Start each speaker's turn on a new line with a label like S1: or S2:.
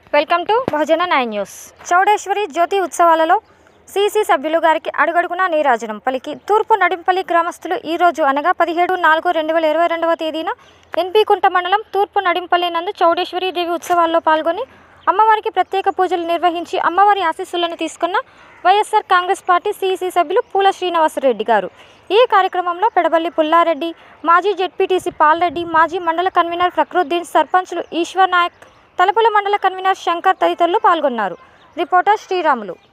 S1: welcome to Bahujana nine news Chowdeshwari జ్యోతి ఉత్సవాలలో CC సభ్యులు గారికి అడుగడుగునా నీరాజనం పలికి తూర్పు నడింపల్లి గ్రామస్తులు ఈ రోజు అనగా పదిహేడు నాలుగు రెండు వేల ఇరవై రెండవ తేదీన ఎన్పీకుంట మండలం తూర్పు నడింపల్లి నందు చౌడేశ్వరి దేవి ఉత్సవాల్లో పాల్గొని అమ్మవారికి ప్రత్యేక పూజలు నిర్వహించి అమ్మవారి ఆశీస్సులను తీసుకున్న వైఎస్ఆర్ కాంగ్రెస్ పార్టీ సీసీ సభ్యులు పూల శ్రీనివాసరెడ్డి గారు ఈ కార్యక్రమంలో పెడబల్లి పుల్లారెడ్డి మాజీ జెడ్పీటీసీ పాల్రెడ్డి మాజీ మండల కన్వీనర్ ఫక్రుద్దీన్ సర్పంచ్లు ఈశ్వర్ నాయక్ తలపుల మండల కన్వీనర్ శంకర్ తదితరులు పాల్గొన్నారు రిపోర్టర్ శ్రీరాములు